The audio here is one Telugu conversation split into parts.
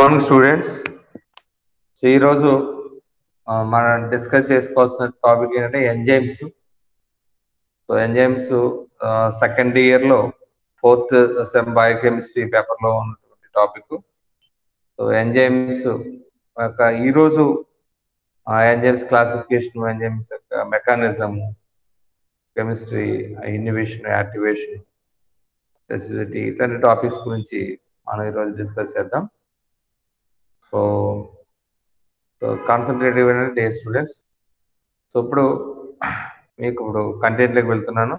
మార్నింగ్ స్టూడెంట్స్ సో ఈరోజు ఆ, మనం డిస్కస్ చేసుకోవాల్సిన టాపిక్ ఏంటంటే ఎంజైమ్స్ సో ఎంజైమ్స్ సెకండ్ ఇయర్లో ఫోర్త్ సెమ్ బయోకెమిస్ట్రీ పేపర్లో ఉన్నటువంటి టాపిక్ సో ఎంజైమ్స్ యొక్క ఈరోజు ఎంజైమ్స్ క్లాసిఫికేషన్ ఎంజైమ్స్ యొక్క mechanism chemistry inhibition activation specificity ఇట్లాంటి టాపిక్స్ గురించి మనం ఈరోజు డిస్కస్ చేద్దాం సో సో కాన్సన్ట్రేటివ్ అనేది డే స్టూడెంట్స్ సో ఇప్పుడు మీకు ఇప్పుడు కంటెంట్లోకి వెళ్తున్నాను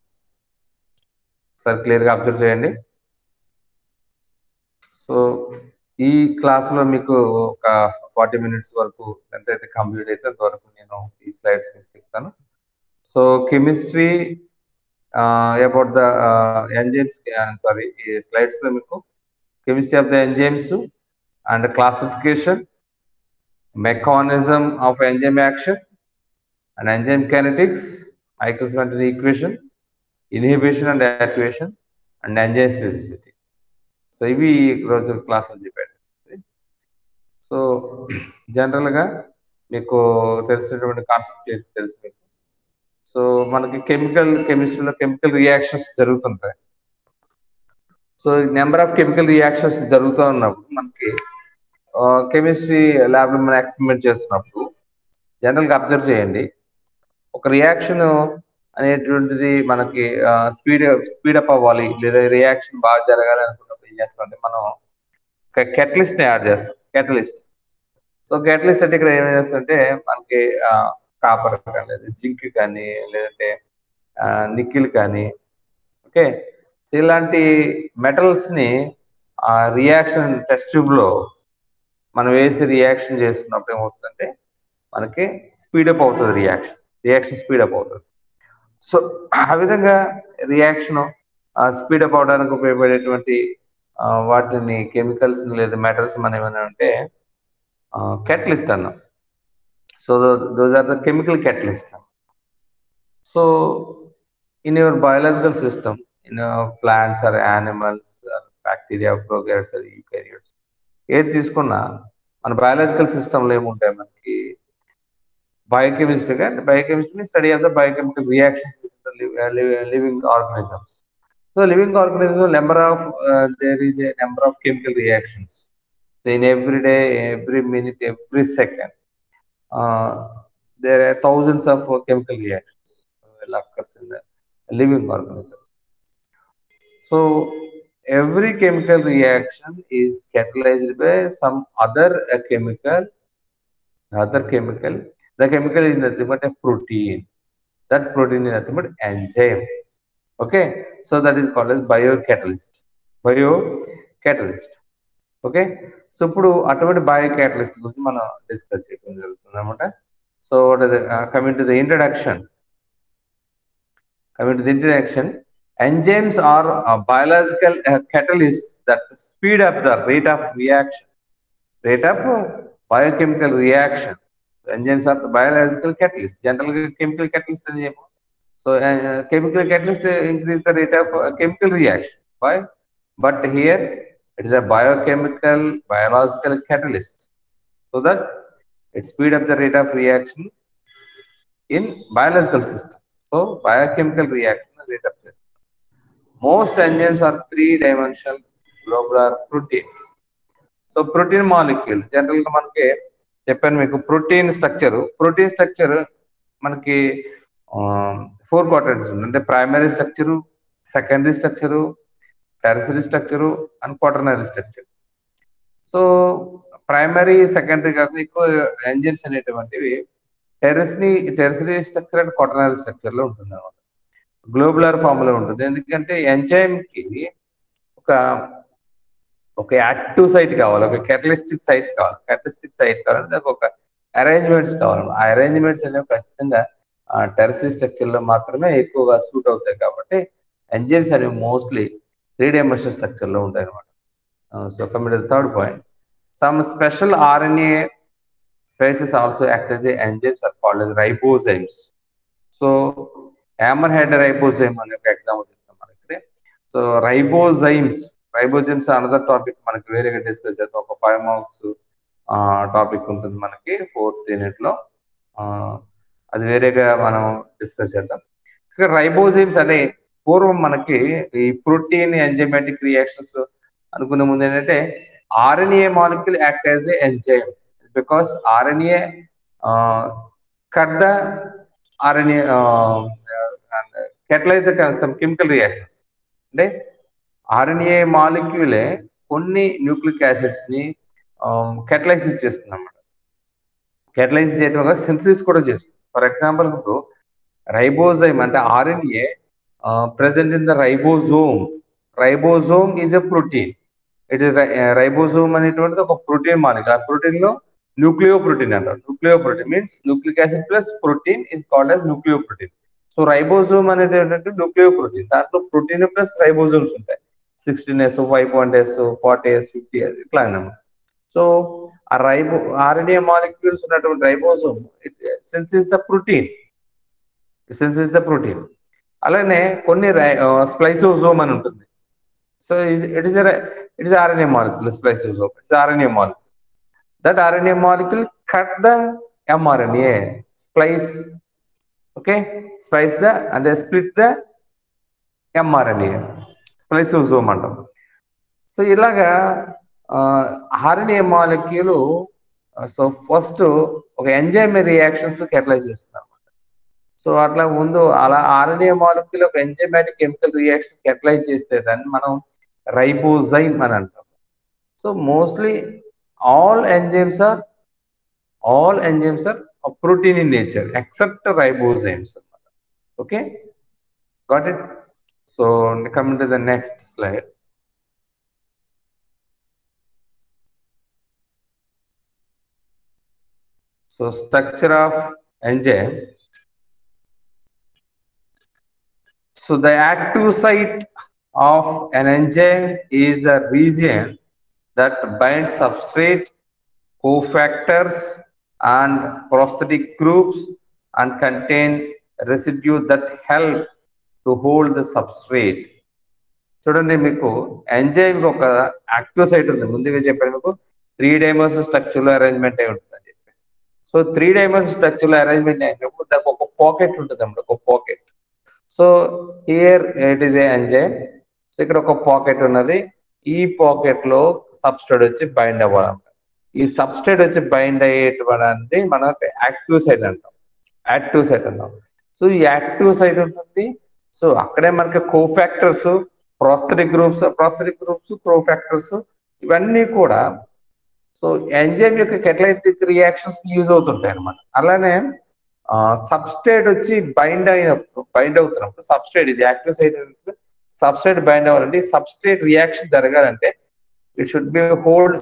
సార్ క్లియర్గా అబ్జర్వ్ చేయండి సో ఈ క్లాస్లో మీకు ఒక ఫార్టీ మినిట్స్ వరకు ఎంతైతే కంప్లీట్ అయితే అంతవరకు నేను ఈ స్లైడ్స్ మీకు చెప్తాను so chemistry about the enzymes sorry ఈ స్లైడ్స్లో మీకు chemistry of the enzymes and classification mechanism of enzyme action and enzyme kinetics, Michael's Menten equation, inhibition and activation, and enzyme specificity. So ఇవి రోజు క్లాసులో చెప్పాడు సో జనరల్గా మీకు తెలిసినటువంటి కాన్సెప్ట్ తెలుసు మీకు సో మనకి కెమికల్ కెమిస్ట్రీలో కెమికల్ రియాక్షన్స్ జరుగుతుంటాయి so number of chemical reactions జరుగుతూ ఉన్నప్పుడు మనకి కెమిస్ట్రీ ల్యాబ్ లో మనం ఎక్స్పెరిమెంట్ చేస్తున్నప్పుడు జనరల్గా అబ్జర్వ్ చేయండి ఒక రియాక్షన్ అనేటువంటిది మనకి స్పీడ్ స్పీడప్ అవ్వాలి లేదా రియాక్షన్ బాగా జరగాలి అనుకున్నప్పుడు ఏం చేస్తామంటే మనం కెటలిస్ట్ ని యాడ్ చేస్తాం కెటలిస్ట్ సో కెటలిస్ట్ అంటే ఇక్కడ ఏం చేస్తుంటే మనకి కాపర్ కానీ లేదా జింక్ కానీ లేదంటే నిక్కిల్ కానీ ఓకే ఇలాంటి మెటల్స్ ని రియాక్షన్ టెస్ట్ ట్యూబ్ లో మనం వేసి రియాక్షన్ చేస్తున్నప్పుడు ఏమవుతుందంటే మనకి స్పీడప్ అవుతుంది రియాక్షన్ రియాక్షన్ స్పీడప్ అవుతుంది సో ఆ విధంగా రియాక్షన్ స్పీడప్ అవడానికి ఉపయోగపడేటువంటి వాటిని కెమికల్స్ లేదా మెటల్స్ మనం ఏమైనా అంటే కెటలిస్ట్ అన్నాం so those are the chemical catalyst so in your biological system in plants or animals bacteria prokaryotes or eukaryotes ఏది తీసుకున్నా మన బయాలజికల్ సిస్టంలో ఏముంటాయి మనకి బయోకెమిస్ట్రీ కానీ biochemistry study of the biochemical reactions living organisms so living organism number of there is a number of chemical reactions in every day every minute every second there are thousands of chemical reactions occurs in the living organism. So every chemical reaction is catalyzed by some other uh, chemical other chemical the chemical is nothing but a protein that protein is nothing but enzyme okay so that is called as biocatalyst biocatalyst okay so ఇప్పుడు అటువంటి బయో క్యాటలిస్ట్ గురించి మనం డిస్కస్ చేయడం జరుగుతుంది అనమాట so coming to the introduction coming to the introduction, enzymes are a biological uh, catalyst that speed up the rate of reaction, rate of uh, biochemical reaction. So enzymes are the biological catalyst. Generally, chemical catalyst. So uh, chemical catalyst increase the rate of chemical reaction. Why? But here it is a biochemical biological catalyst, so that it speed up the rate of reaction in biological system. So biochemical reaction rate of this. Most enzymes are three-dimensional globular proteins. So protein molecule general గా మనకి చెప్పాను మీకు ప్రోటీన్ స్ట్రక్చర్ ప్రోటీన్ స్ట్రక్చర్ మనకి ఫోర్ క్వార్టర్స్ ఉంది అంటే primary structure secondary structure tertiary structure and quaternary structure so primary secondary కాకుండా ఎక్కువ ఎంజిమ్స్ అనేటువంటివి టెరస్ని tertiary structure and quaternary structure లో ఉంటుంది అనమాట గ్లోబులర్ ఫామ్ లో ఉంటుంది ఎందుకంటే ఎంజైమ్ కి ఒక ఒక యాక్టివ్ సైట్ కావాలి ఒక కెటలిస్టిక్ సైట్ కావాలి కెటలిస్టిక్ సైట్ కావాలంటే దానికి ఒక అరేంజ్మెంట్స్ కావాలి ఆ అరేంజ్మెంట్స్ అనేవి ఖచ్చితంగా టెరసరీ స్ట్రక్చర్ లో మాత్రమే ఎక్కువగా సూట్ అవుతాయి కాబట్టి ఎంజైమ్స్ అనేవి మోస్ట్లీ త్రీ డైమెన్షనల్ స్ట్రక్చర్ లో ఉంటాయి అనమాట so commit third point some special RNA species also act as enzymes are called as ribozymes so hammerhead ribozyme అనే ఒక ఎగ్జాంపుల్ చెప్తాం మనకి so ribozymes ribozymes another topic మనకి వేరేగా డిస్కస్ చేద్దాం ఒక ఫైవ్ మార్క్స్ టాపిక్ ఉంటుంది మనకి ఫోర్త్ యూనిట్ లో ఆ, అది వేరేగా మనం డిస్కస్ చేద్దాం ఇక్కడ రైబోజైమ్స్ అనే పూర్వం మనకి ఈ ప్రోటీన్ ఎంజైమాటిక్ రియాక్షన్స్ అనుకునే ముందు ఏంటంటే RNA molecule act as a enzyme because RNA cut the RNA catalyze some chemical reactions అంటే ఆర్ఎన్ఏ మాలిక్యూలే కొన్ని న్యూక్లిక్ యాసిడ్స్ ని కెటలైసిస్ చేస్తుంది అన్నమాట కెటలైజ్ చేయడం వల్ల సింథసిస్ కూడా చేస్తుంది ఫర్ ఎగ్జాంపుల్ ఇప్పుడు రైబోజైమ్ అంటే RNA present in the ribosome ribosome is a protein it is ribosome అనేటువంటిది ఒక ప్రోటీన్ మాలిక్ ఆ ప్రోటీన్ లో న్యూక్లియో ప్రోటీన్ అంటారు nucleoprotein means nucleic acid plus protein is called as nucleoprotein so ribosome అనేది ఏంటంటే న్యూక్లియో ప్రోటీన్ దాంట్లో ప్రోటీన్ ప్లస్ రైబోజోమ్స్ ఉంటాయి sixteen S five point S forty S fifty S ఇట్లా అన్నమాట సో ఆ రైబో ఆర్ఎన్ఏ మాలిక్యూల్స్ ఉన్నటువంటి ribosome since is the protein since is the protein అలానే కొన్ని స్ప్లైసోజోమ్ అని ఉంటుంది so it is it is RNA molecule spliceosome it's RNA molecule that RNA molecule cut the mRNA splice okay splice the అంటే స్ప్లిట్ ద ఎంఆర్ఎన్ఏ స్ప్లైసోజోమ్ అంటాం సో ఇలాగా ఆర్ఎన్ఏ మాలిక్యూల్ సో ఫస్ట్ ఒక ఎంజైమ్ రియాక్షన్స్ కెటలైజ్ చేస్తున్నారు సో అట్లా ముందు అలా ఆర్ఎన్ఏ మాలిక్యూల్ ఒక ఎంజైమాటిక్ కెమికల్ రియాక్షన్ కెటలైజ్ చేస్తే దాన్ని మనం రైబోజైమ్ అని అంటాం so mostly all enzymes are all enzymes are protein in nature except ribozymes అన్నమాట okay got it so coming to the next slide So structure of enzyme. So the active site of an enzyme is the region that binds substrate, cofactors, and prosthetic groups and contain residue that help to hold the substrate. చూడండి మీకు ఎంజైమ్ ఒక యాక్టివ్ సైట్ ఉంది ముందుగా చెప్పాను మీకు త్రీ డైమెన్షన్ స్ట్రక్చర్ అరేంజ్మెంట్ అయి ఉంటుంది అని చెప్పేసి so three dimension structure arrangement అయినప్పుడు దానికి ఒక పాకెట్ ఉంటుంది అన్నమాట ఒక pocket so here it is a enzyme so ఇక్కడ ఒక పాకెట్ ఉన్నది ఈ పాకెట్ లో సబ్స్టేట్ వచ్చి బైండ్ అవ్వాలన్నమాట ఈ సబ్స్టేట్ వచ్చి బైండ్ అయ్యేటువంటి మనం యాక్టివ్ సైట్ అంటాం యాక్టివ్ సైట్ అంటాం సో ఈ యాక్టివ్ సైట్ ఉంటుంది సో అక్కడే మనకి cofactors prosthetic groups prosthetic groups cofactors ఇవన్నీ కూడా సో ఎంజైమ్ యొక్క కెటలైటిక్ రియాక్షన్స్ యూజ్ అవుతుంటాయి అనమాట అలానే సబ్స్టేట్ వచ్చి బైండ్ అయినప్పుడు బైండ్ అవుతున్నప్పుడు సబ్స్టేట్ ఇది యాక్టివ్ సైట్ సబ్స్టేట్ బైండ్ అవ్వాలంటే ఈ సబ్స్టేట్ రియాక్షన్ జరగాలంటే it should be hold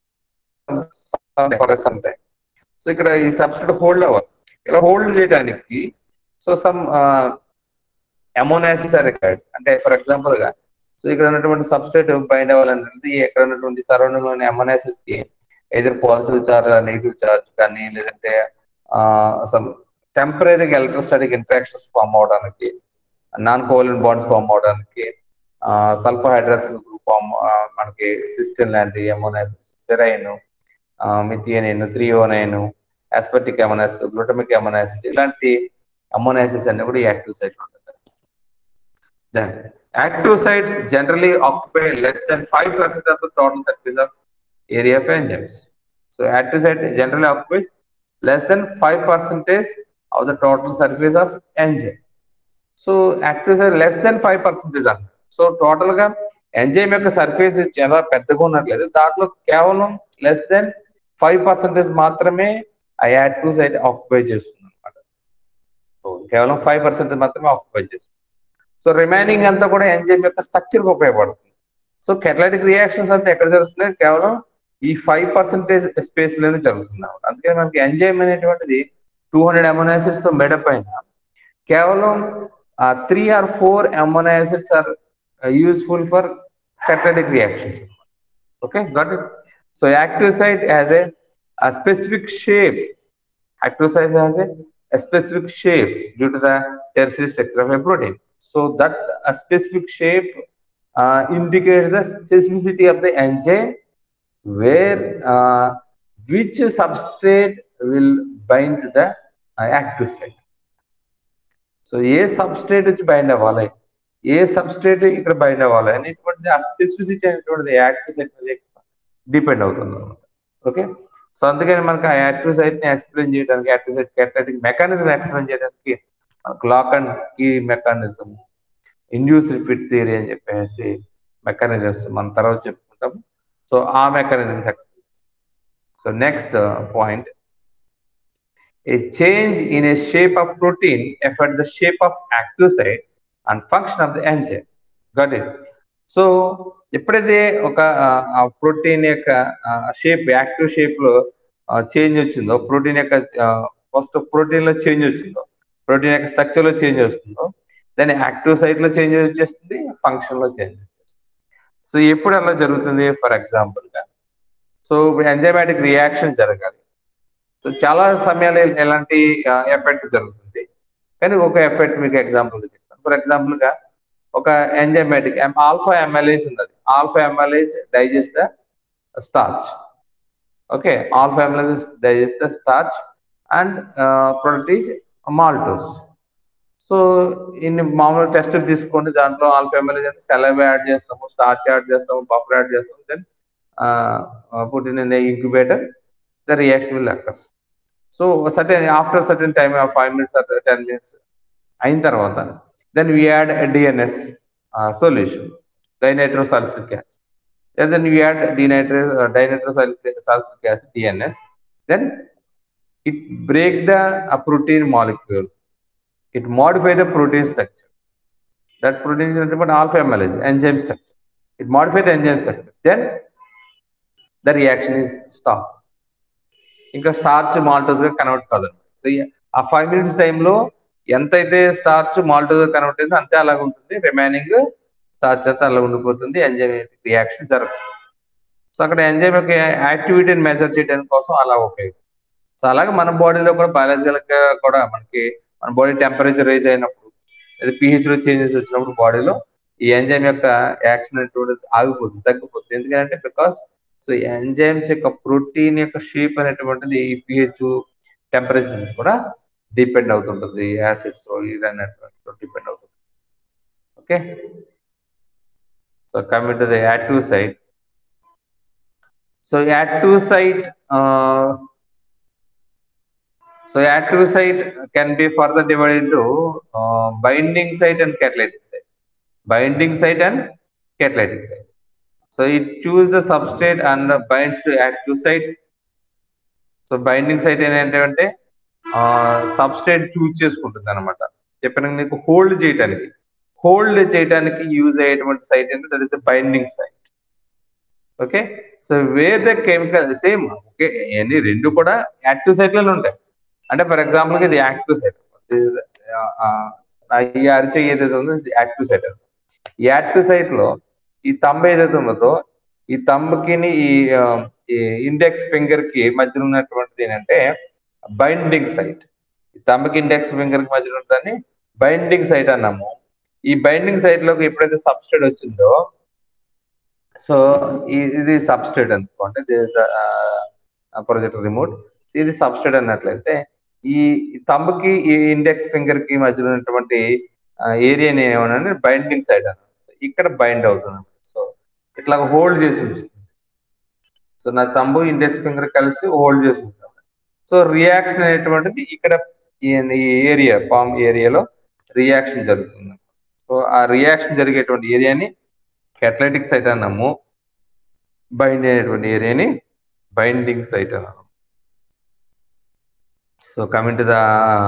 some time so ఇక్కడ ఈ సబ్స్టేట్ హోల్డ్ అవ్వాలి ఇలా హోల్డ్ చేయడానికి సో సమ్ అమోనాసిస్ రికార్డ్ అంటే ఫర్ ఎగ్జాంపుల్ గా సో ఇక్కడ ఉన్నటువంటి సబ్స్టేట్ బైండ్ అవ్వాలంటే ఇక్కడ ఉన్నటువంటి సరౌండింగ్ లోని అమోనాసిస్ కి ఏదైనా పాజిటివ్ చార్జ్ నెగిటివ్ చార్జ్ కానీ లేదంటే సమ్ టెంపరీగా ఎలక్ట్రోస్టాటిక్ ఇంట్రాక్షన్స్ ఫామ్ అవడానికి నాన్ కోవలెంట్ బాండ్స్ ఫామ్ అవడానికి సల్ఫర్ హైడ్రాక్స్ గ్రూప్ ఫామ్ మనకి సిస్టిన్ లాంటి amino acids serine methionine threonine aspartic amino acid glutamic amino acid ఇలాంటి అమోనాసిస్ అన్ని కూడా యాక్టివ్ సైట్ ఉంటుంది then active sites generally occupy less than five percent of the total surface of area of enzymes. So active site generally occupies less than 5 percentage of the total surface of enzyme. So active site less than 5 percentage అన్న సో టోటల్ గా ఎంజైమ్ యొక్క సర్ఫేస్ చాలా పెద్దగా ఉన్నట్లేదు దాంట్లో కేవలం లెస్ దెన్ ఫైవ్ పర్సెంటేజ్ మాత్రమే ఆ యాక్టివ్ సైట్ ఆక్యుపై చేస్తుంది అనమాట సో కేవలం ఫైవ్ పర్సెంటేజ్ మాత్రమే ఆక్యుపై చేస్తుంది సో రిమైనింగ్ అంతా కూడా ఎంజైమ్ యొక్క స్ట్రక్చర్ ఉపయోగపడుతుంది సో కెటలైటిక్ రియాక్షన్స్ అంతా ఎక్కడ జరుగుతుంది కేవలం ఈ ఫైవ్ పర్సెంటేజ్ స్పేస్ లోనే జరుగుతుంది అనమాట అందుకని మనకి ఎంజైమ్ అనేటువంటిది టూ హండ్రెడ్ అమోనాసిడ్స్ తో మేడప్ అయిన కేవలం three or four amino acids are useful for catalytic reactions. Okay, got it? So active site has a, a specific shape. Active site has a, a specific shape due to the tertiary structure of a protein. So that a specific shape indicates the specificity of the enzyme where uh, which substrate will bind to the uh, active site. So ఏ సబ్స్ట్రేట్ వచ్చి బైండ్ అవ్వాలి ఏ సబ్స్ట్రేట్ ఇక్కడ బైండ్ అవ్వాలి అనేటువంటిది ఆ స్పెసిఫిసిటీ అనేటువంటిది యాక్టివ్ సైట్ మీద డిపెండ్ అవుతుంది అనమాట ఓకే సో అందుకని మనకి ఆ యాక్టివ్ సైట్ ని ఎక్స్ప్లెయిన్ చేయడానికి active site catalytic mechanism explain చేయడానికి మనకు lock and key mechanism induce fit theory అని చెప్పేసి మెకానిజమ్స్ మన తర్వాత చెప్పుకుంటాం సో ఆ mechanisms explain so next point a change in a shape of protein affect the shape of active site and function of the enzyme. Got it? So ఎప్పుడైతే ఒక ప్రోటీన్ యొక్క షేప్ యాక్టివ్ షేప్ లో చేంజ్ వచ్చిందో ప్రోటీన్ యొక్క ఫస్ట్ ప్రోటీన్ లో చేంజ్ వచ్చిందో ప్రోటీన్ యొక్క స్ట్రక్చర్ లో చేంజ్ వస్తుందో దాని యాక్టివ్ సైట్ లో చేంజ్ వచ్చేస్తుంది ఫంక్షన్ లో చేంజ్ వచ్చేస్తుంది సో ఎప్పుడు అలా జరుగుతుంది ఫర్ ఎగ్జాంపుల్ గా సో ఇప్పుడు ఎంజైమాటిక్ రియాక్షన్ జరగాలి సో చాలా సమయాలు ఎలాంటి ఎఫెక్ట్ జరుగుతుంది కానీ ఒక ఎఫెక్ట్ మీకు ఎగ్జాంపుల్ చెప్తాను ఫర్ ఎగ్జాంపుల్ గా ఒక ఎంజైమాటిక్ ఆల్ఫా ఎంఎల్ఏస్ ఉన్నది alpha amylase digest the starch okay alpha amylase digest the starch and product is maltose so ఇన్ని మామూలు టెస్ట్ తీసుకోండి దాంట్లో ఆల్ఫా ఎంఎల్ఏస్ అంటే సెలవ్ యాడ్ చేస్తాము స్టార్చ్ యాడ్ చేస్తాము బఫర్ యాడ్ చేస్తాము then put in incubator the reaction will occur. So certain after certain time of five minutes or ten minutes అయిన తర్వాత then we add a DNS uh, solution dinitrosalicylic acid and then we add dinitro uh, dinitrosalicylic acid DNS then it break the uh, protein molecule it modify the protein structure that protein is nothing but alpha amylase enzyme structure it modify the enzyme structure then the reaction is stopped ఇంకా స్టార్చ్ మాల్టోస్ గా కన్వర్ట్ కాదు సో ఆ ఫైవ్ మినిట్స్ టైంలో ఎంతైతే స్టార్చ్ మాల్టోస్ గా కన్వర్ట్ అయిందో అంతే అలాగ ఉంటుంది రిమైనింగ్ స్టార్చ్ అంతా అలా ఉండిపోతుంది ఎంజైమ్ రియాక్షన్ జరుగుతుంది సో అక్కడ ఎంజైమ్ యొక్క యాక్టివిటీని మెజర్ చేయడానికి కోసం అలా ఉపయోగిస్తుంది సో అలాగే మన బాడీలో కూడా బయాలజికల్ గా కూడా మనకి మన బాడీ టెంపరేచర్ రైజ్ అయినప్పుడు లేదా పిహెచ్ లో చేంజెస్ వచ్చినప్పుడు బాడీలో ఈ ఎంజైమ్ యొక్క యాక్షన్ అనేటువంటిది ఆగిపోతుంది తగ్గిపోతుంది ఎందుకంటే బికాస్ సో ఎంజైమ్స్ యొక్క ప్రోటీన్ యొక్క షేప్ అనేటువంటిది పిహెచ్ టెంపరేచర్ కూడా డిపెండ్ అవుతుంటుంది యాసిడ్స్ ఇదన్నటువంటి డిపెండ్ అవుతుంది okay so coming to the active site so active site so active site can be further divide into binding site and catalytic site binding site and catalytic site So it choose the substrate and binds to active site. So binding site ఏంటంటే సబ్స్ట్రేట్ చూజ్ చేసుకుంటుంది అనమాట చెప్పిన నీకు హోల్డ్ చేయడానికి హోల్డ్ చేయడానికి యూజ్ అయ్యేటువంటి సైట్ అంటే that is the binding site okay so where the chemical same okay అన్ని రెండు కూడా యాక్టివ్ సైట్లలో ఉంటాయి అంటే ఫర్ ఎగ్జాంపుల్ ఇది యాక్టివ్ సైట్ ఈ అరిచే ఏదైతే ఉందో యాక్టివ్ సైట్ ఈ యాక్టివ్ సైట్ లో ఈ తంబ ఏదైతే ఉన్నదో ఈ తంబకి ఈ ఇండెక్స్ ఫింగర్ కి మధ్యలో ఉన్నటువంటిది ఏంటంటే బైండింగ్ సైట్ ఈ తంబకి ఇండెక్స్ ఫింగర్ కి మధ్యలో ఉంటుందని బైండింగ్ సైట్ అన్నాము ఈ బైండింగ్ సైట్ లోకి ఎప్పుడైతే సబ్స్ట్రేట్ వచ్చిందో సో ఇది సబ్స్ట్రేట్ అనుకోండి ప్రొజెక్ట్ రిమోట్ ఇది సబ్స్ట్రేట్ అన్నట్లయితే ఈ తంబకి ఈ ఇండెక్స్ ఫింగర్ కి మధ్యలో ఉన్నటువంటి ఏరియాని ఏమన్నా బైండింగ్ సైట్ అన్నారు ఇక్కడ బైండ్ అవుతుంది సో ఇట్లా హోల్డ్ చేసి ఉంచుతుంది సో నా తంబు ఇండెక్స్ ఫింగర్ కలిసి హోల్డ్ చేసి ఉంటాం సో రియాక్షన్ అనేటువంటిది ఇక్కడ ఈ ఏరియా పామ్ ఏరియాలో రియాక్షన్ జరుగుతుంది సో ఆ రియాక్షన్ జరిగేటువంటి ఏరియాని కెటలైటిక్ సైట్ అన్నాము బైండ్ అయినటువంటి ఏరియాని బైండింగ్ సైట్ అన్నాము so coming to the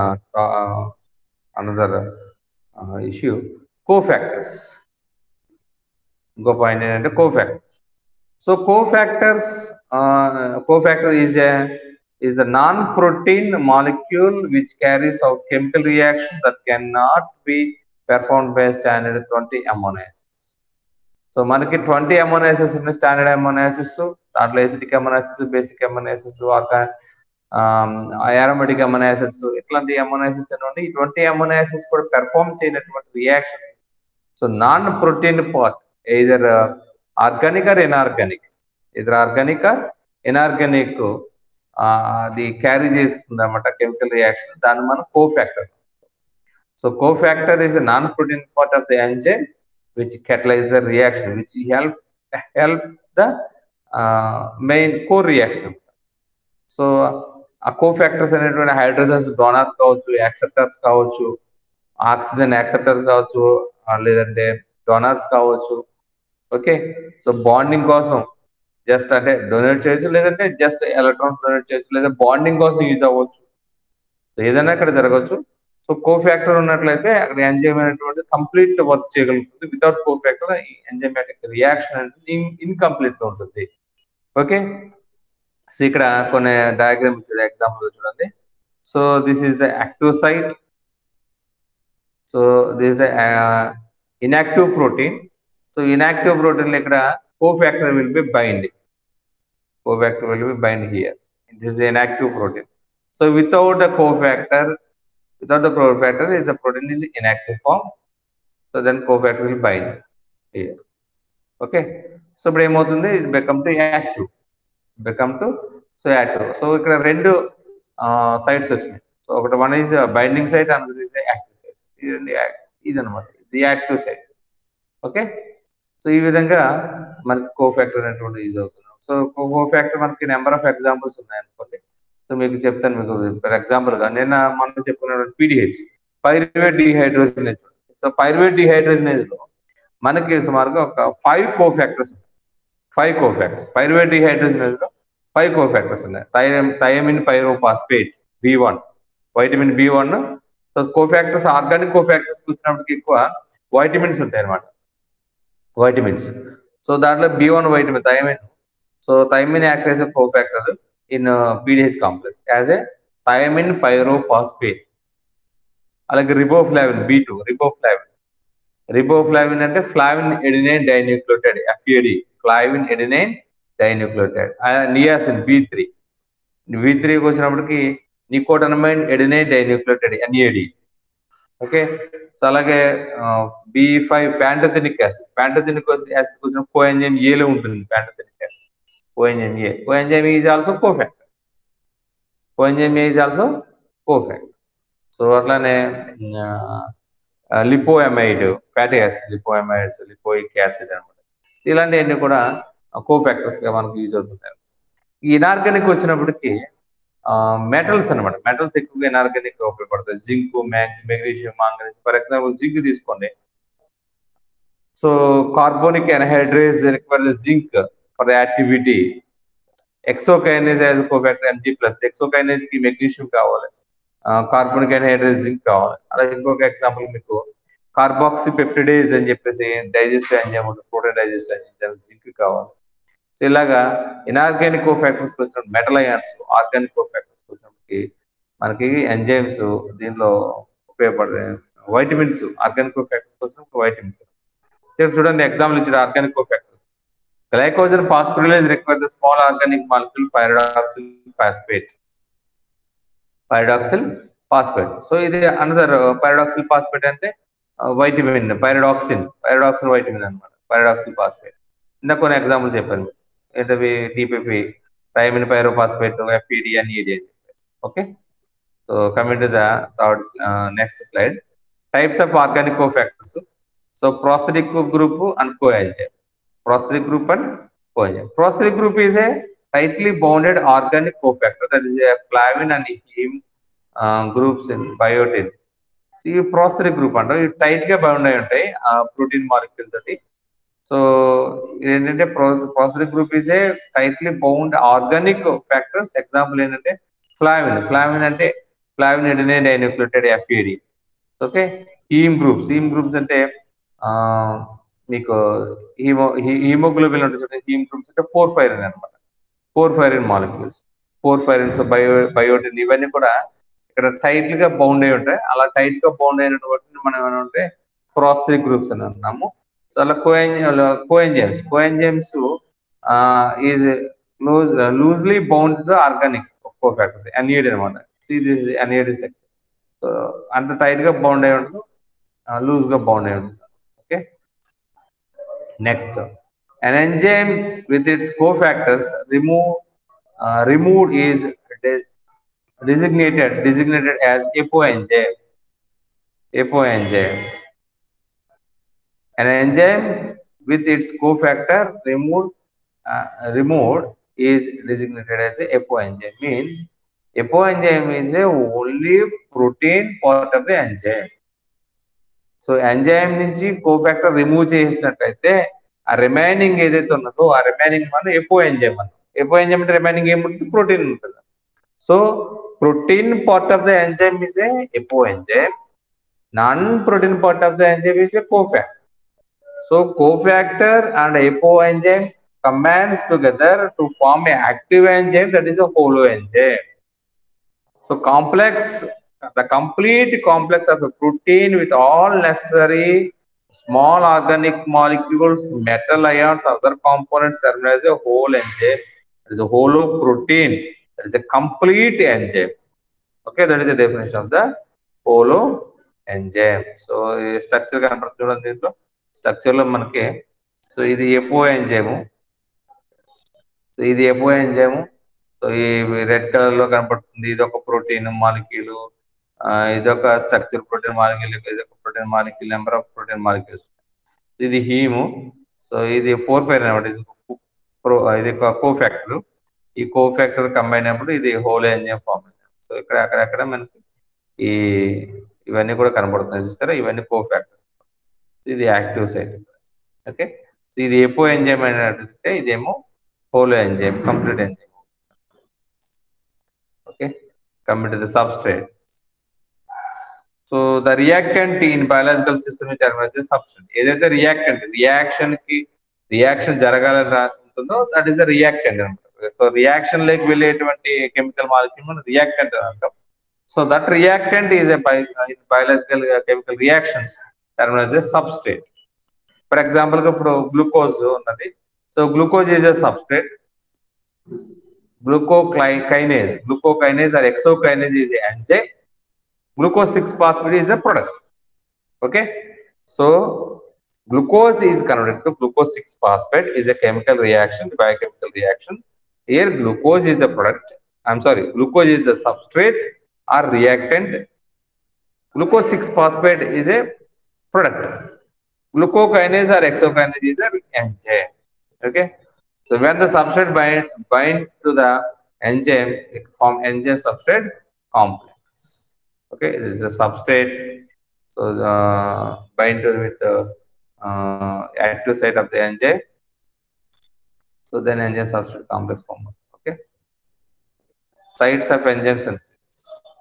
another issue cofactors ఇంకో పాయింట్ ఏంటంటే cofactors so cofactors cofactor is is the non-protein molecule which carries out chemical reaction that cannot be performed by standard 20 amino acids. So మనకి ట్వంటీ అమోనో యాసిడ్స్ ఉన్నాయి స్టాండర్డ్ అమోనో యాసిడ్స్ దాంట్లో acidic amino acids basic amino acids aromatic amino acids ఇట్లాంటి అమోనో యాసిడ్స్ అనేవి ఈ ట్వంటీ అమోనో యాసిడ్స్ కూడా పెర్ఫామ్ చేయనటువంటి reactions so non protein part either uh, organic or inorganic either organic or inorganic అది క్యారీ చేస్తుంది అనమాట కెమికల్ రియాక్షన్ దాన్ని మనం cofactor so cofactor is non protein part of the enzyme which catalyze the reaction which help help the uh, main core reaction so ఆ కోఫాక్టర్స్ అనేటువంటి హైడ్రోజన్స్ డోనార్ కావచ్చు యాక్సెప్టర్స్ కావచ్చు ఆక్సిజన్ యాక్సెప్టర్స్ కావచ్చు ఆ, లేదంటే డోనార్స్ కావచ్చు ఓకే సో బాండింగ్ కోసం జస్ట్ అంటే డొనేట్ చేయొచ్చు లేదంటే జస్ట్ ఎలక్ట్రాన్స్ డొనేట్ చేయొచ్చు లేదా బాండింగ్ కోసం యూజ్ అవ్వచ్చు సో ఏదైనా ఇక్కడ జరగవచ్చు సో కోఫాక్టర్ ఉన్నట్లయితే అక్కడ ఎంజైమ్ అనేటువంటి కంప్లీట్ వర్క్ చేయగలుగుతుంది వితౌట్ కోఫాక్టర్ ఈ ఎంజైమాటిక్ రియాక్షన్ అనేది ఇన్కంప్లీట్ గా ఉంటుంది ఓకే సో ఇక్కడ కొన్ని డయాగ్రామ్ ఇచ్చాడు ఎగ్జాంపుల్ చూడండి so this is the active site so this the inactive protein so inactive protein ఇక్కడ cofactor will be bind cofactor will be bind here. This is an active protein. So without a cofactor, without the cofactor, is the protein is inactive form. So then cofactor will bind here. Okay. So ఇప్పుడు ఏమవుతుంది it become to active become to so active so ఇక్కడ రెండు సైట్స్ వచ్చినాయి సో ఒకటి one is binding site another is active site ఇది ఇది అనమాట ఇది యాక్టివ్ సైట్ ఓకే సో ఈ విధంగా మనకి కోఫాక్టర్ అనేటువంటి యూజ్ అవుతుంది సో కోఫాక్టర్ మనకి నెంబర్ ఆఫ్ ఎగ్జాంపుల్స్ ఉన్నాయి అనుకోండి సో మీకు చెప్తాను మీకు ఫర్ ఎగ్జాంపుల్ గా నేను మనం చెప్పుకున్నటువంటి PDH pyruvate dehydrogenase so pyruvate dehydrogenase లో మనకి సుమారుగా ఒక five cofactors five cofactors pyruvate dehydrogenase లో ఫైవ్ కోఫాక్టర్స్ ఉన్నాయి థైరమ్ thiamine pyrophosphate B one vitamin B one so cofactors organic cofactors వచ్చినప్పటికి ఎక్కువ వైటమిన్స్ ఉంటాయి అనమాట వైటమిన్స్ సో దాంట్లో B one vitamin thiamine so thiamine act as a cofactor in PDH complex as a thiamine pyrophosphate అలాగే riboflavin B two riboflavin riboflavin అంటే flavin adenine dinucleotide FAD flavin adenine dinucleotide niacin B three B త్రీకి వచ్చినప్పటికి nicotinamide adenine dinucleotide NAD okay so అలాగే B five pantothenic acid pantothenic acid వచ్చిన కోఎంజైమ్ ఏలో ఉంటుంది pantothenic acid coenzyme A coenzyme is also cofactor coenzyme A is also cofactor so అట్లానే lipoamide fatty acid lipoamides lipoic acid అనమాట ఇలాంటివన్నీ కూడా కోఫాక్టర్స్ గా మనకు యూజ్ అవుతుంటాయి ఈ ఇనార్గానిక్ వచ్చినప్పటికీ మెటల్స్ అనమాట మెటల్స్ ఎక్కువగా ఇనార్గానిక్ గా ఉపయోగపడతాయి zinc magnesium manganese for example zinc తీసుకోండి so carbonic anhydrase require zinc for the activity hexokinase as cofactor Mg plus hexokinase కి మెగ్నీషియం కావాలి కార్బోనిక్ ఎన్హైడ్రేజ్ జింక్ కావాలి అలాగే ఇంకొక ఎగ్జాంపుల్ మీకు కార్బాక్సీ పెప్టిడేజ్ అని చెప్పేసి డైజెస్ట్ ఎంజైమ్ ఉంటుంది ప్రోటీన్ డైజెస్ట్ ఎంజైమ్ జింక్ కావాలి సో ఇలాగా ఇనార్గానిక్ కోఫాక్టర్స్ వచ్చిన మెటల్ అయాన్స్ ఆర్గానిక్ కోఫాక్టర్స్ వచ్చినప్పటికి మనకి ఎంజైమ్స్ దీనిలో ఉపయోగపడతాయి వైటమిన్స్ ఆర్గానిక్ కోఫాక్టర్స్ కోసం వైటమిన్స్ చూడండి ఎగ్జాంపుల్ ఇచ్చాడు organic cofactors glycogen phosphorylase require the small organic molecule pyridoxal phosphate pyridoxal phosphate so ఇది అనదర్ పైరాడాక్సిల్ ఫాస్ఫేట్ అంటే వైటమిన్ పైరాడాక్సిన్ పైరాడాక్సిల్ వైటమిన్ అనమాట పైరాడాక్సిల్ ఫాస్ఫేట్ ఇంత కొన్ని ఎగ్జాంపుల్ చెప్పాను ఏంటవి టీపీపీ థైమిన్ పైరోఫాస్ఫేట్ ఎఫ్పిడి అని ఇది okay so coming to the third next slide types of organic cofactors so prosthetic group and coenzyme prosthetic group and coenzyme. Prosthetic group is a tightly bonded organic cofactor that is a flavin and heme uh, groups in biotin. ఈ ప్రోస్థెటిక్ గ్రూప్ అంటారు ఇవి టైట్ గా బౌండ్ అయి ఉంటాయి ఆ ప్రోటీన్ మాలిక్యూల్ తోటి సో ఏంటంటే prosthetic group is a tightly bound organic factors example ఏంటంటే ఫ్లావిన్ ఫ్లావిన్ అంటే flavin adenine dinucleotide FAD okay heme groups heme groups అంటే మీకు హీమో హీమోగ్లోబిన్ ఉంటుంది హీమ్ గ్రూప్స్ అంటే ఫోర్ ఫైరిన్ అనమాట porphyrin molecules porphyrins bio biotin ఇవన్నీ కూడా ఇక్కడ టైట్ గా బౌండ్ అయి ఉంటాయి అలా టైట్ గా బౌండ్ అయినటువంటి మనం ఏమంటే ప్రోస్థెటిక్ గ్రూప్స్ అని అన్నాము సో అలా కోఎన్ coenzymes coenzymes is loose loosely bound the organic cofactors NAD అనమాట ఇది ఎన్ఈడి సో అంత టైట్ గా బౌండ్ అయి ఉంటుంది లూజ్ గా బౌండ్ అయి ఉంటుంది okay Next, an enzyme with its cofactors remove uh, removed is de- designated designated as apoenzyme. Apoenzyme. An enzyme with its cofactor removed uh, removed is designated as a apoenzyme. Means apoenzyme is a only protein part of the enzyme. So enzyme నుంచి కోఫాక్టర్ రిమూవ్ చేసినట్లయితే ఆ రిమైనింగ్ ఏదైతే ఉన్నదో ఆ రిమైనింగ్ మనం ఎపో ఎంజైమ్ అన్నాం ఎపో ఎంజైమ్ అంటే రిమైనింగ్ ఏముంటుంది ప్రోటీన్ ఉంటుంది so protein part of the enzyme is a apoenzyme non protein part of the enzyme is a cofactor so cofactor and apoenzyme combines together to form a active enzyme that is a holo enzyme. So complex, the complete complex of a protein with all necessary small organic molecules, metal ions, other components termed as a whole enzyme. It is a holo protein. That is a complete enzyme. Okay, that is the definition of the holo enzyme. So structure కనపడుతుంది దీంట్లో స్ట్రక్చర్ లో మనకి సో ఇది ఎపో ఎంజైము సో ఇది ఎపో ఎంజైము సో ఈ రెడ్ కలర్ లో కనపడుతుంది ఇది ఒక ప్రోటీన్ మాలిక్యూల్ ఇది ఒక స్ట్రక్చర్ ప్రోటీన్ మాలిక్యూల్ ఇది ఒక protein molecule number of protein molecules ఇది హీము సో ఇది ఫోర్ పైర్ అనమాట ఇది ప్రో ఇది కో ఫ్యాక్టర్ ఈ కో ఫ్యాక్టర్ కంబైన్ అయినప్పుడు ఇది హోల్ ఎంజైమ్ ఫామ్ సో ఇక్కడ అక్కడక్కడ మనకి ఈ ఇవన్నీ కూడా కనబడుతున్నాయి చూస్తారా ఇవన్నీ కో ఫ్యాక్టర్స్ ఇది యాక్టివ్ సైట్ ఓకే సో ఇది ఎపో ఎంజైమ్ అంటే ఇదేమో holoenzyme complete enzyme okay commit the substrate so the reactant in biological system substrate ఏదైతే రియాక్టెంట్ రియాక్షన్ కి రియాక్షన్ జరగాలని ఉంటుందో దట్ ఈస్ ద రియాక్టెంట్ అనమాట సో రియాక్షన్ లోకి వెళ్ళేటువంటి కెమికల్ మాలిక్యూల్ మనం రియాక్టెంట్ అని అంటాం so that reactant is a biological chemical reactions term a substrate for example గా ఇప్పుడు గ్లూకోజ్ ఉన్నది so glucose is a substrate glucokinase glucokinase or hexokinase is enzyme glucose 6 phosphate is a product okay so glucose is converted to glucose 6 phosphate is a chemical reaction biochemical reaction here glucose is the product i'm sorry glucose is the substrate or reactant glucose 6 phosphate is a product glucokinase or exokinase is a enzyme okay so when the substrate bind bind to the enzyme it form enzyme substrate complex okay this is a substrate so uh, bind to with the uh, active site of the enzyme so then enzyme substrate complex form okay sites of enzyme synthesis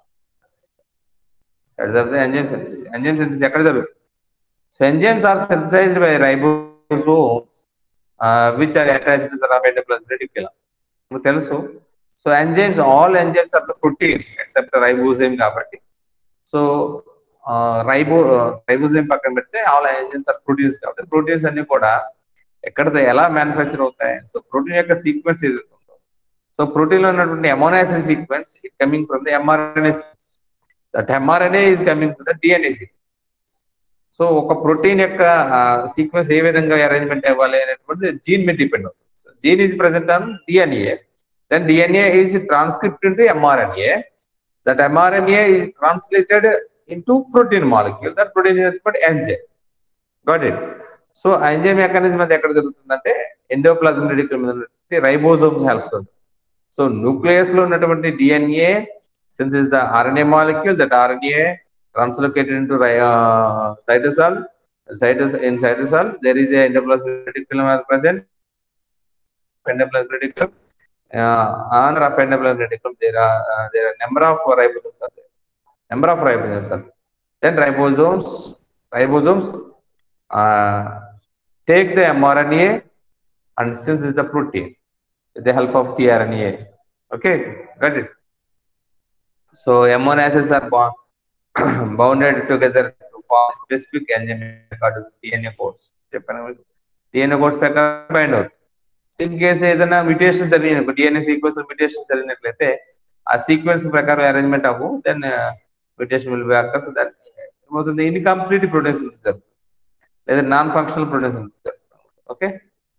sites of the enzyme synthesis enzyme synthesis ఎక్కడ జరుగుతుంది so enzymes are synthesized by ribosomes uh, which are attached to the ribendoplasmic reticulum మీకు తెలుసు so enzymes all enzymes are the proteins except ribozyme కాబట్టి సో రైబో రైబోజైమ్ పక్కన పెడితే ఆల్ ఎంజైమ్స్ ఆర్ ప్రోటీన్స్ కాబట్టి ప్రోటీన్స్ అన్ని కూడా ఎక్కడ ఎలా మ్యానుఫ్యాక్చర్ అవుతాయి సో ప్రోటీన్ యొక్క సీక్వెన్స్ ఏదైతే ఉందో సో ప్రోటీన్ లో ఉన్నటువంటి amino acid sequence it coming from the mRNA sequence that mRNA is coming from the DNA sequence so ఒక ప్రోటీన్ యొక్క సీక్వెన్స్ ఏ విధంగా అరేంజ్మెంట్ అవ్వాలి అనేటువంటి జీన్ మీద డిపెండ్ అవుతుంది gene is present on DNA then DNA is transcript into mRNA that mRNA is translated into protein molecule. That protein is called enzyme. Got it? So enzyme mechanism అది ఎక్కడ జరుగుతుందంటే ఎండోప్లాజం రెడికల్ మీద రైబోజోమ్స్ హెల్ప్ సో న్యూక్లియస్ లో ఉన్నటువంటి DNA since is the RNA molecule that RNA translocated into cytosol cytos in cytosol there is endoplasmic reticulum present endoplasmic reticulum uh, another of endoplasmic reticulum, there are uh, there are number of ribosomes are there. Number of ribosomes are there. Then ribosomes ribosomes uh, take the mRNA and synthesize the protein with the help of tRNA. Okay, got it. So amino acids are bond, bounded together to form specific enzyme called DNA codes. DNA codes ప్రకారం బైండ్ అవుతుంది ఇన్ కేసు ఏదైనా మ్యూటేషన్ జరిగిన డిఎన్ఏ సీక్వెన్స్ మ్యూటేషన్ జరిగినట్లయితే ఆ సీక్వెన్స్ ప్రకారం అరేంజ్మెంట్ అవ్వు then mutation will be occurs that ఏమవుతుంది ఇన్కంప్లీట్ ప్రోటీన్ సింథసిస్ జరుగుతుంది లేదా నాన్ ఫంక్షనల్ ప్రోటీన్ సింథసిస్ జరుగుతుంది Okay.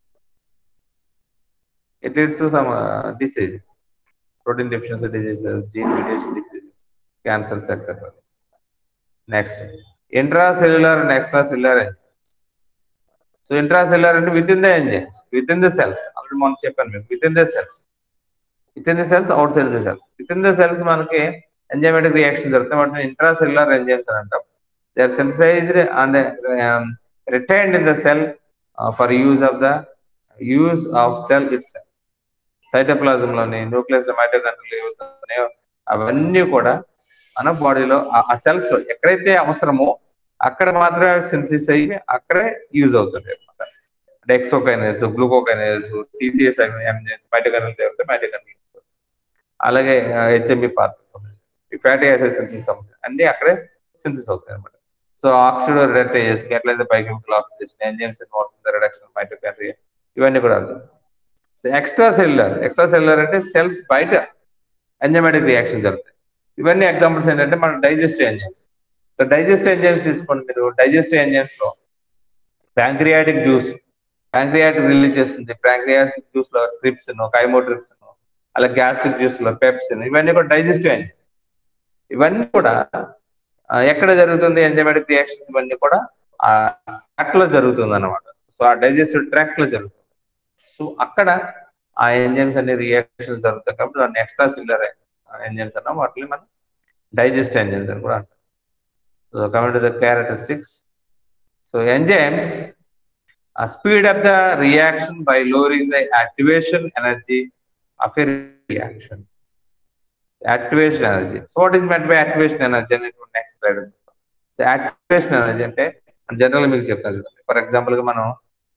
It leads to some uh, diseases, protein deficiency diseases, gene mutation diseases, cancers, etc. Next, intracellular and extracellular enzymes. So intracellular అంటే within the enzymes within the cells already మనం చెప్పాను మీకు within the cells within the cells outside the cells within the cells మనకి ఎంజైమెటిక్ రియాక్షన్ జరుగుతాయి వాటిని ఇంట్రాసెల్యులర్ ఎంజైమ్స్ అని అంటాం they are synthesized and retained in the cell for use of the use of cell it cell cytoplasm లోని న్యూక్లియస్ మైటోకాండ్రియల్ ఏవైతున్నాయో అవన్నీ కూడా మన బాడీలో ఆ సెల్స్ లో ఎక్కడైతే అవసరమో అక్కడ మాత్రమే సింథసిస్ అయ్యి అక్కడే యూజ్ అవుతుంది అనమాట అంటే hexokinase glucokinase TCS enzymes mitochondrial తయారు మైటోకాండ్రియల్ అలాగే HMB part fatty acid synthesis అన్ని అక్కడే సింథసిస్ అవుతాయి అనమాట సో ఆక్సిడో రిడక్టేజెస్ ఎట్లయితే biochemical oxidation enzymes involves in the reduction mitochondria ఇవన్నీ కూడా అవుతాయి so extracellular extracellular అంటే సెల్స్ బయట ఎంజైమాటిక్ రియాక్షన్ జరుగుతాయి ఇవన్నీ ఎగ్జాంపుల్స్ ఏంటంటే మన digestive enzymes so digestive enzymes తీసుకోండి మీరు డైజెస్టివ్ ఎంజైమ్స్ లో ప్యాంక్రియాటిక్ జ్యూస్ ప్యాంక్రియాటిక్ రిలీజ్ చేస్తుంది ప్యాంక్రియాటిక్ జ్యూస్ లో ట్రిప్స్ కైమోట్రిప్స్ అలా గ్యాస్ట్రిక్ జ్యూస్ లో పెప్సిన్ ఇవన్నీ కూడా డైజెస్టివ్ ఎంజైమ్స్ ఇవన్నీ కూడా ఎక్కడ జరుగుతుంది ఎంజైమాటిక్ రియాక్షన్స్ ఇవన్నీ కూడా ఆ ట్రాక్ లో జరుగుతుంది అనమాట సో ఆ డైజెస్టివ్ ట్రాక్ లో జరుగుతుంది సో అక్కడ ఆ ఎంజైమ్స్ అన్ని రియాక్షన్ జరుగుతాయి కాబట్టి దాన్ని ఎక్స్ట్రా సిల్లర్ ఎంజైమ్స్ అన్నాం వాటిని మనం డైజెస్ట్ ఎంజైమ్స్ అని కూడా అంటాం so coming to the characteristics so enzymes speed up the reaction by lowering the activation energy of a reaction activation energy so what is meant by activation energy అనేది next slide so activation energy అంటే జనరల్ మీకు చెప్తాను చూడండి ఫర్ ఎగ్జాంపుల్ గా మనం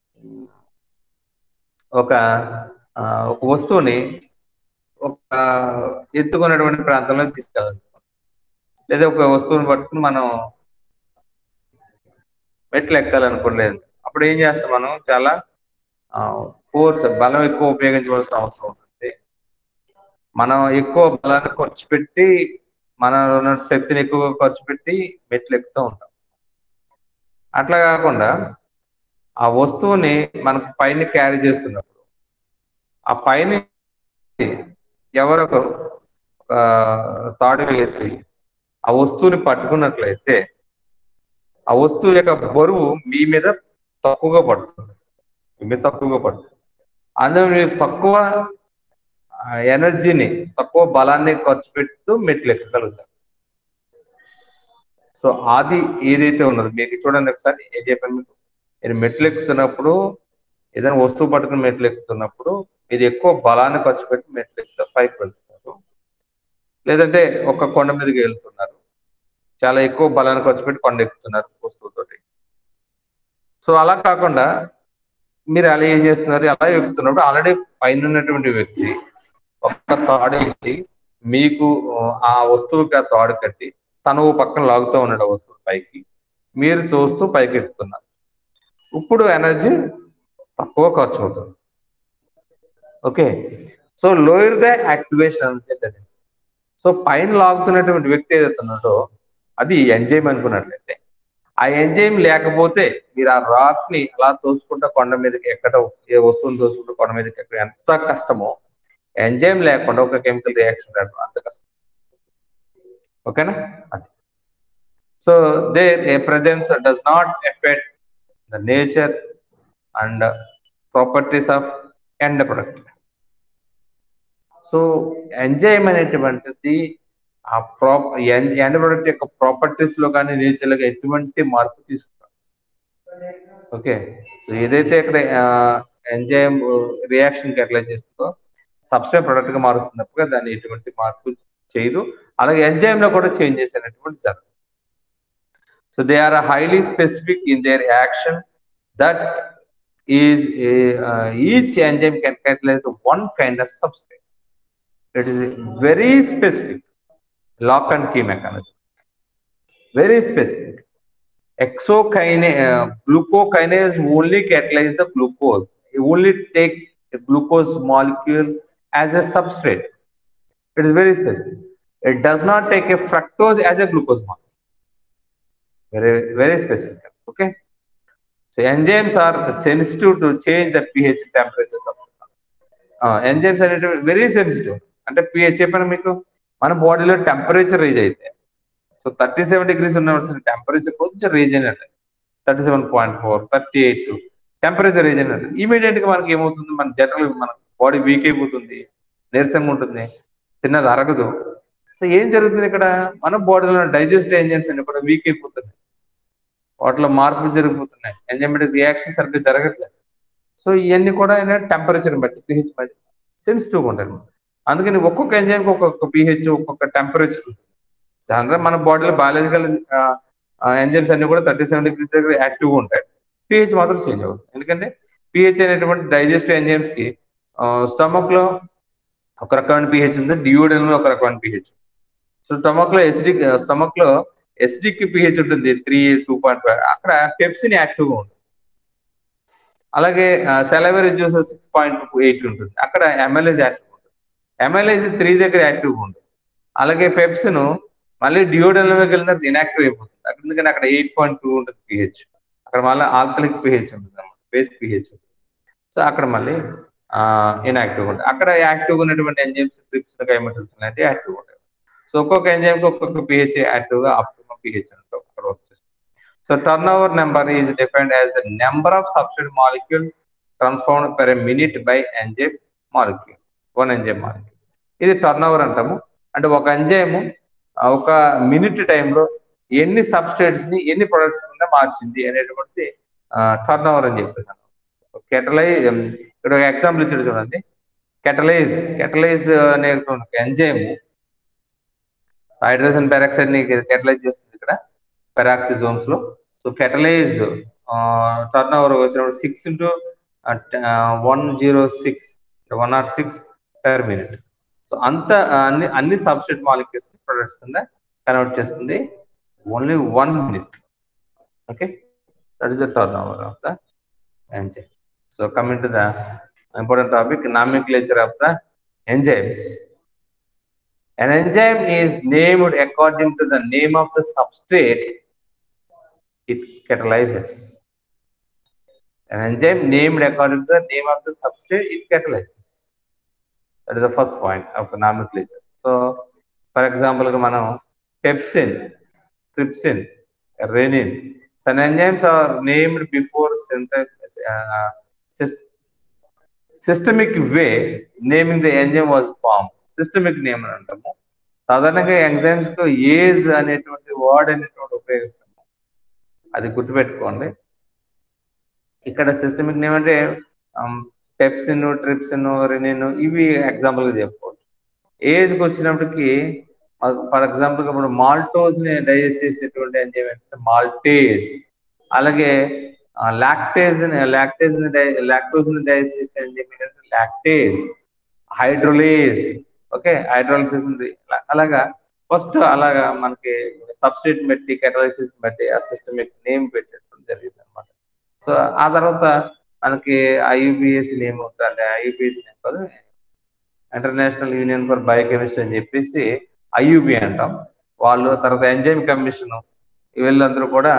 ఒక ఒక వస్తువుని ఒక ఎత్తుకున్నటువంటి ప్రాంతంలో తీసుకెళ్ళాలి లేదా ఒక వస్తువుని పట్టుకుని మనం మెట్లు ఎక్కాలనుకోలేదు అప్పుడు ఏం చేస్తాం మనం చాలా ఫోర్స్ బలం ఎక్కువ ఉపయోగించవలసిన అవసరం ఉంటుంది మనం ఎక్కువ బలాన్ని ఖర్చు పెట్టి మన ఉన్న శక్తిని ఎక్కువ ఖర్చు పెట్టి మెట్లు ఎక్కుతూ ఉంటాం అట్లా కాకుండా ఆ వస్తువుని మనకు పైన క్యారీ చేస్తున్నప్పుడు ఆ పైన ఎవరొక తాడు వేసి ఆ వస్తువుని పట్టుకున్నట్లయితే ఆ వస్తువు యొక్క బరువు మీ మీద తక్కువగా పడుతుంది మీ మీద తక్కువగా పడుతుంది అందులో మీరు తక్కువ ఎనర్జీని తక్కువ బలాన్ని ఖర్చు పెడుతూ మెట్లు ఎక్కగలుగుతారు సో అది ఏదైతే ఉన్నదో మీకు చూడండి ఒకసారి ఏం చెప్పాను మీకు మీరు మెట్లు ఎక్కుతున్నప్పుడు ఏదైనా వస్తువు పట్టుకుని మెట్లు ఎక్కుతున్నప్పుడు మీరు ఎక్కువ బలాన్ని ఖర్చు పెట్టి మెట్లు ఎక్కుతారు పైకి వెళ్తున్నారు లేదంటే ఒక కొండ మీదకి వెళ్తున్నారు చాలా ఎక్కువ బలాన్ని ఖర్చు పెట్టి కొండ ఎక్కుతున్నారు వస్తువుతోటి సో అలా కాకుండా మీరు అలా ఏం చేస్తున్నారు అలా ఎక్కుతున్నప్పుడు ఆల్రెడీ పైన ఉన్నటువంటి వ్యక్తి ఒక్క తాడు ఎత్తి మీకు ఆ వస్తువుకి ఆ తాడు కట్టి తను పక్కన లాగుతూ ఉన్నాడు వస్తువు పైకి మీరు తోస్తూ పైకి ఎక్కుతున్నారు ఇప్పుడు ఎనర్జీ తక్కువ ఖర్చు అవుతుంది okay so lower the activation అంటే సో పైన లాగుతున్నటువంటి వ్యక్తి ఏదైతే ఉన్నాడో అది ఎంజైమ్ అనుకున్నట్లయితే ఆ ఎంజైమ్ లేకపోతే మీరు ఆ రాక్ ని అలా తోసుకుంటా కొండ మీదకి ఎక్కడం ఏ వస్తువుని తోసుకుంటూ కొండ మీదకి ఎక్కడం ఎంత కష్టమో ఎంజైమ్ లేకుండా ఒక కెమికల్ రియాక్షన్ అంత కష్టం ఓకేనా అది so there a presence does not affect the nature and properties of end product so enzyme అనేటువంటిది ఆ ప్రా ఎండ్ ప్రొడక్ట్ యొక్క ప్రాపర్టీస్ లో కానీ నేచర్ లో ఎటువంటి మార్పు తీసుకుంటాం ఓకే సో ఏదైతే ఇక్కడ ఎంజైమ్ రియాక్షన్ క్యాటలైజ్ చేస్తుందో సబ్స్ట్రేట్ ప్రొడక్ట్ గా మారుస్తున్నప్పుడు దాన్ని ఎటువంటి మార్పు చేయదు అలాగే ఎంజైమ్ లో కూడా చేంజెస్ అనేటువంటి జరగదు so they are highly specific in their action that is each enzyme can catalyse one kind of substrate it is very specific lock and key mechanism. Very specific. Exokine, uh, glucokinase only catalyze the glucose. It only take the glucose molecule as a substrate. It is very specific. It does not take a fructose as a glucose molecule. Very, very specific. Okay. So enzymes are sensitive to change the pH temperatures of enzymes అనేటివి వెరీ సెన్సిటివ్ అంటే పిహెచ్ చెప్పాను మీకు మన బాడీలో టెంపరేచర్ రేజ్ అయితే సో థర్టీ సెవెన్ డిగ్రీస్ ఉన్న టెంపరేచర్ కొంచెం రేజ్ అయినట్టు thirty seven point four thirty eight temperature raise అయినట్టు ఇమీడియట్ గా మనకి ఏమవుతుంది మన జనరల్ మన బాడీ వీక్ అయిపోతుంది నీరసంగా ఉంటుంది తిన్నది అరగదు సో ఏం జరుగుతుంది ఇక్కడ మన బాడీలో డైజెస్ట్ ఎంజైమ్స్ అన్ని కూడా వీక్ అయిపోతున్నాయి వాటిలో మార్పులు జరిగిపోతున్నాయి ఎంజైమెటిక్ రియాక్షన్ సరిగ్గా జరగట్లేదు సో ఇవన్నీ కూడా టెంపరేచర్ బట్టి పిహెచ్ బట్టి సెన్సిటివ్గా ఉంటాయి అందుకని ఒక్కొక్క ఎంజైమ్కి ఒక్కొక్క పిహెచ్ ఒక్కొక్క టెంపరేచర్ ఉంటుంది సాధారణ మన బాడీలో బయాలజికల్ ఎంజైమ్స్ అన్ని కూడా థర్టీ సెవెన్ డిగ్రీస్ దగ్గర యాక్టివ్గా ఉంటాయి పిహెచ్ మాత్రం చేంజ్ అవుతుంది ఎందుకంటే పిహెచ్ అనేటువంటి డైజెస్టివ్ ఎంజైమ్స్ కి స్టమక్ లో ఒక రకమైన పిహెచ్ ఉంది డియోడెన్ లో ఒక రకమైన పిహెచ్ సో స్టమక్ లో ఎసిడిక్ స్టమక్ లో ఎసిడిక్ పిహెచ్ ఉంటుంది త్రీ టూ పాయింట్ ఫైవ్ అక్కడ పెప్సిన్ యాక్టివ్ గా ఉంటుంది అలాగే salivary juice six point eight ఉంటుంది అక్కడ ఎంఎల్ఏజ్ యాక్టివ్ ఉంటుంది ఎంఎల్ఏజ్ త్రీ దగ్గర యాక్టివ్ ఉంటుంది అలాగే పెప్సిన్ మళ్ళీ డియోడెన్ లోకి వెళ్ళిన తర్వాత ఇన్యాక్టివ్ అయిపోతుంది అక్కడ ఎందుకంటే అక్కడ ఎయిట్ పాయింట్ టూ ఉంటుంది పిహెచ్ అక్కడ మళ్ళీ ఆల్కలిక్ పిహెచ్ ఉంటుంది అన్నమాట బేస్ పిహెచ్ సో అక్కడ మళ్ళీ ఇన్యాక్టివ్ ఉంటుంది అక్కడ యాక్టివ్ ఉన్నటువంటి ఎంజైమ్స్ ట్రిప్స్ కైమెటల్స్ అంటే యాక్టివ్ ఉంటాయి సో ఒక్కొక్క ఎంజైమ్ కి ఒక్కొక్క పిహెచ్ యాక్టివ్ గా ఆప్టిమమ్ పిహెచ్ అంటాం అక్కడ వర్క్ చేస్తుంది so turnover number is defined as the number of substrate molecule transform per a minute by enzyme molecule one enzyme molecule ఇది టర్న్ ఓవర్ అంటాము అంటే ఒక ఎంజైమ్ ఒక మినిట్ టైంలో ఎన్ని సబ్స్టేట్స్ ని ఎన్ని ప్రొడక్ట్స్ కింద మార్చింది అనేటువంటి టర్న్ ఓవర్ అని చెప్పేసాను కెటలై ఇక్కడ ఒక ఎగ్జాంపుల్ ఇచ్చాడు చూడండి కెటలైజ్ కెటలైజ్ అనే ఎంజైమ్ హైడ్రోజన్ పెరాక్సైడ్ ని కెటలైజ్ చేస్తుంది ఇక్కడ పెరాక్సిజోమ్స్ లో సో కెటలైజ్ టర్న్ ఓవర్ వచ్చినప్పుడు six into one zero six one nought six per minute so అంత అన్ని అన్ని సబ్స్టేట్ మాలిక్యూల్స్ ప్రొడక్ట్స్ కింద కన్వర్ట్ చేస్తుంది only one minute okay that is the turnover of the enzyme so coming to the important topic nomenclature of the enzymes An enzyme is named according to the name of the substrate it catalyzes. An enzyme named according to the name of the substrate it catalyzes. That is the first point of nomenclature. So, for example, మనం pepsin, trypsin, renin. Some enzymes are named before synthesis. Uh, systemic way naming the enzyme was formed. Systemic name అని అంటాము సాధారణంగా ఎంజైమ్స్ కు ఏజ్ అనేటువంటి వర్డ్ అనేటువంటి ఉపయోగిస్తాము అది గుర్తుపెట్టుకోండి ఇక్కడ సిస్టమిక్ నేమ్ అంటే పెప్సిన్ ట్రిప్సిన్ రెనిన్ ఇవి ఎగ్జాంపుల్ గా చెప్పుకోవచ్చు ఏజ్కి వచ్చినప్పటికి ఫర్ ఎగ్జాంపుల్ ఇప్పుడు మాల్టోజ్ ని డైజెస్ట్ చేసేటువంటి ఎంజైమ్ ఏంటంటే మాల్టేజ్ అలాగే లాక్టేజ్ లాక్టేజ్ లాక్టోజ్ ని డైజెస్ట్ చేసే ఎంజైమ్ ఏంటంటే లాక్టేజ్ హైడ్రోలేజ్ ఓకే హైడ్రాలిసిస్ ఉంది అలాగా ఫస్ట్ అలాగా మనకి సబ్స్టేట్ బట్టి కెటలైసిస్ బట్టి ఆ సిస్టమిక్ నేమ్ పెట్టడం జరిగింది అనమాట సో ఆ తర్వాత మనకి ఐయుబిఎస్ నేమ్ ఉంటుంది ఐయుబిఎస్ నేమ్ కాదు ఇంటర్నేషనల్ యూనియన్ ఫర్ బయోకెమిస్ట్రీ అని చెప్పేసి ఐయుబి అంటాం వాళ్ళు తర్వాత ఎంజైమ్ కమిషన్ వీళ్ళందరూ కూడా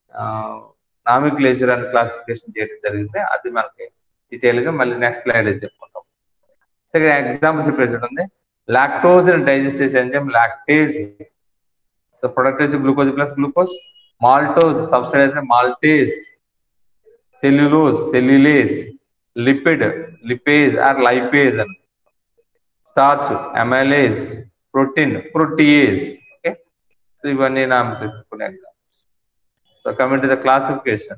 నామిక్లేచర్ అని క్లాసిఫికేషన్ చేయడం జరిగింది అది మనకి డీటెయిల్ గా మళ్ళీ నెక్స్ట్ స్లైడ్ చెప్పుకుంటాం సో ఎగ్జాంపుల్స్ ఇప్పుడు ఉంది lactose and digestive enzyme lactase so product వచ్చి glucose plus glucose maltose substrate అయితే maltase cellulose cellulase lipid lipase or lipase అని starch amylase protein protease okay so ఇవన్నీ నా తెలుసుకునే examples so coming to the classification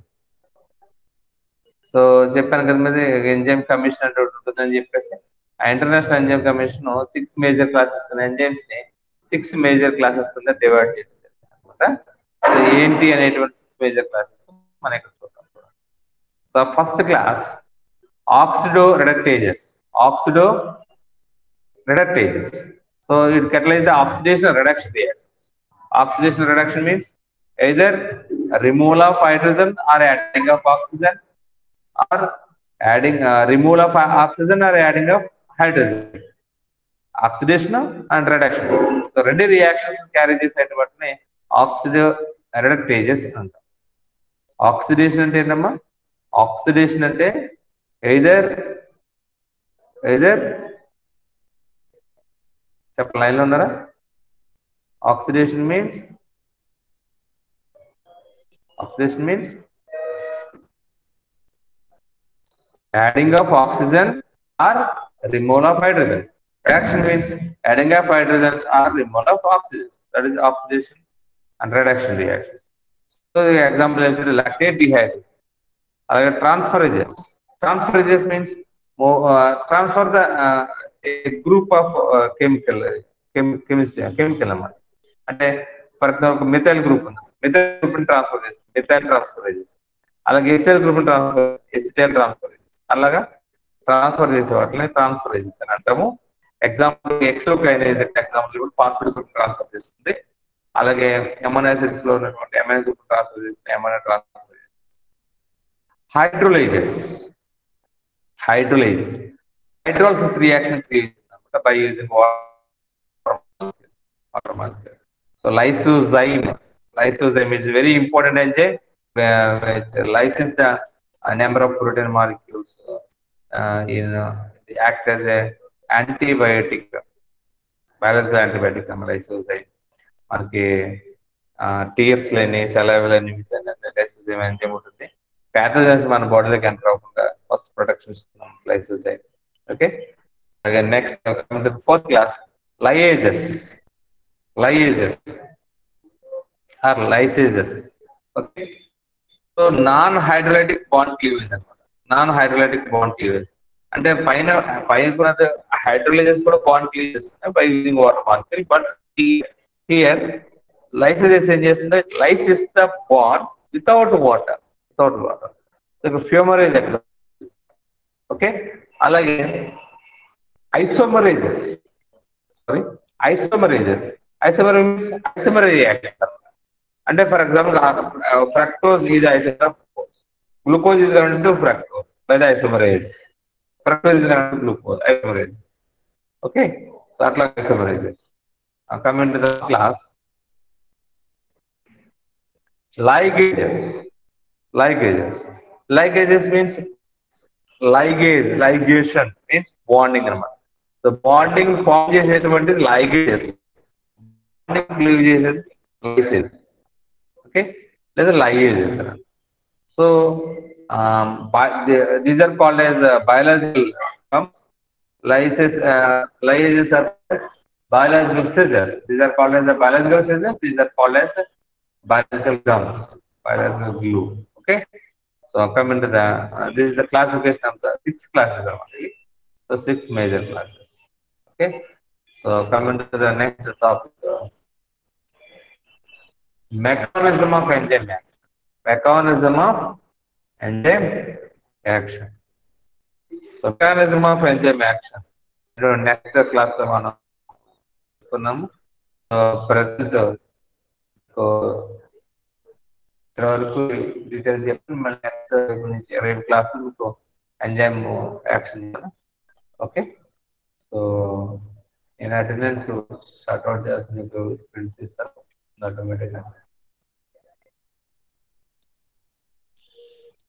so చెప్పాను కదా మీద ఎంజైమ్ కమిషన్ అంటే ఉంటుందని చెప్పేసి ఆ international enzyme commission six major classes కింద ఎంజైమ్స్ ని సిక్స్ మేజర్ క్లాసెస్ కింద డివైడ్ చేయడం అనమాట సో ఏంటి అనేటువంటి సిక్స్ మేజర్ క్లాసెస్ మనం ఇక్కడ చూద్దాం so first class oxidoreductases oxidoreductases so it catalyze the oxidation or reduction reactions oxidation or reduction means either removal of hydrogen or adding of oxygen or adding uh, removal of oxygen or adding of hydrogen oxidation and reduction so రెండు రియాక్షన్స్ క్యారీ చేసే వాటిని ఆక్సిడో రెడక్టేజెస్ అంటాం ఆక్సిడేషన్ అంటే ఏంటమ్మా ఆక్సిడేషన్ అంటే ఎయిదర్ ఎయిదర్ చెప్ప లైన్లో ఉన్నారా oxidation means oxidation means adding of oxygen or removal of hydrogens. Reaction means adding of hydrogens or removal of oxygens. That is oxidation and reduction reactions. So the example is lactate dehydration. అలాగే transferases transferases means transfer the group of chemical chemistry chemical అన్నమాట అంటే ఫర్ ఎగ్జాంపుల్ మిథైల్ గ్రూప్ ఉంది మిథైల్ గ్రూప్ ని ట్రాన్స్ఫర్ చేస్తుంది మిథైల్ ట్రాన్స్ఫరేజెస్ అలాగే ఎస్టైల్ గ్రూప్ ని ట్రాన్స్ఫర్ ఎస్టైల్ ట్రాన్స్ఫరేజెస్ అలాగా ట్రాన్స్ఫర్ చేసే వాటిని ట్రాన్స్ఫరేజెస్ అని అంటాము ఎగ్జాంపుల్ ఎక్స్లోకైనేజ్ ఎగ్జాంపుల్ కూడా ఫాస్ఫేట్ గ్రూప్ ట్రాన్స్ఫర్ చేస్తుంది అలాగే ఎమనాసిడ్స్ లో ఉన్నటువంటి ఎమైనా గ్రూప్ ట్రాన్స్ఫర్ చేస్తుంది amino transfer hydrolases hydrolases hydrolysis reaction create by using water molecule so lysozyme lysozyme is very important అంటే lyses the uh, number of protein molecules uh, in uh, act as a antibiotic biological antibiotic lysozyme మనకి టీయర్స్ లేని సెలవులని లైసోజైమ్ అంటే ఉంటుంది ప్యాథోజన్స్ మన బాడీలోకి ఎంటర్ అవ్వకుండా ఫస్ట్ ప్రొటెక్షన్ ఇస్తున్నాం లైసోజైమ్ ఓకే అలాగే next fourth class lyases lyases or lyases okay so non hydrolytic bond cleavage అనమాట నాన్ హైడ్రోలైటిక్ బాండ్ క్లీవేజ్ అంటే పైన పైన హైడ్రోలైజెస్ కూడా బాండ్ క్లీవ్ చేస్తున్నాయి by using water molecule but here lyases ఏం చేస్తుంది lyse is the bond without water without water so fumarase ఎట్లా ఓకే అలాగే isomerases sorry isomerases isomerase means isomerase reaction అంటే for example fructose is isomer glucose is to fructose by the isomerase fructose is to glucose isomerase okay so అట్లా isomerase coming to the class ligages ligages ligages means ligase ligation means bonding అనమాట సో బాండింగ్ ఫామ్ చేసేటువంటిది లైగేజెస్ బాండింగ్ క్లీవ్ చేసేది లైసేజ్ ఓకే లేదా ligases so these are called as biological terms lysis uh, lysis are biological scissors. These are called as the biological scissors. These are called as biological gums, biological glue. Okay. So come into the uh, this is the classification of the six classes only. So six major classes. Okay. So come into the next topic. Uh, mechanism of enzyme action. Mechanism of enzyme action. So mechanism of enzyme action next class లో మనం చూసుకున్నాము ప్రజెంట్ ఇక్కడ వరకు డీటెయిల్స్ చెప్పి మళ్ళీ నెక్స్ట్ నుంచి రేపు క్లాస్ మీకు ఎంజైమ్ యాక్షన్ ఓకే సో నేను అటెండెన్స్ షార్ట్ అవుట్ చేసి మీకు ప్రింట్ ఇస్తాను ఆటోమేటిక్గా